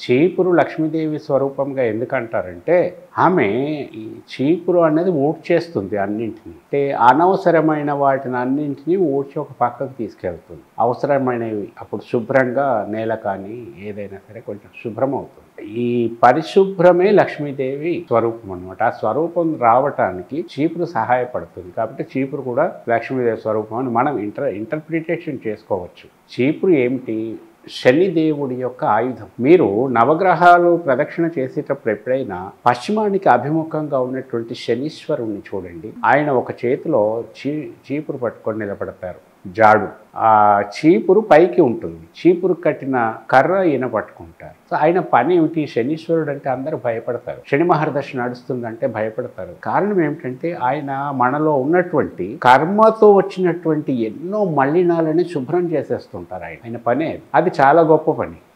చీపురు లక్ష్మీదేవి స్వరూపంగా ఎందుకంటారంటే ఆమె ఈ చీపురు అనేది ఊడ్చేస్తుంది అన్నింటినీ అంటే అనవసరమైన వాటిని అన్నింటినీ ఊడ్చి ఒక పక్కకు తీసుకెళ్తుంది అవసరమైనవి అప్పుడు శుభ్రంగా నేల కానీ ఏదైనా సరే కొంచెం శుభ్రం అవుతుంది ఈ పరిశుభ్రమే లక్ష్మీదేవి స్వరూపం అనమాట ఆ స్వరూపం రావటానికి చీపురు సహాయపడుతుంది కాబట్టి చీపురు కూడా లక్ష్మీదేవి స్వరూపం అని మనం ఇంటర్ ఇంటర్ప్రిటేషన్ చేసుకోవచ్చు చీపురు ఏమిటి శనిదేవుడి యొక్క ఆయుధం మీరు నవగ్రహాలు ప్రదక్షిణ చేసేటప్పుడు ఎప్పుడైనా పశ్చిమానికి అభిముఖంగా ఉన్నటువంటి శనీశ్వరుణ్ణి చూడండి ఆయన ఒక చేతిలో చీ చీపురు పట్టుకొని నిలబడతారు జాడు ఆ చీపురు పైకి ఉంటుంది చీపురు కట్టిన కర్ర ఈయన పట్టుకుంటారు సో ఆయన పని ఏమిటి శనీశ్వరుడు అంటే అందరూ భయపడతారు శని మహర్దశ నడుస్తుందంటే భయపడతారు కారణం ఏమిటంటే ఆయన మనలో ఉన్నటువంటి కర్మతో వచ్చినటువంటి ఎన్నో మలినాలని శుభ్రం చేసేస్తుంటారు ఆయన ఆయన పనే అది. అది చాలా గొప్ప పని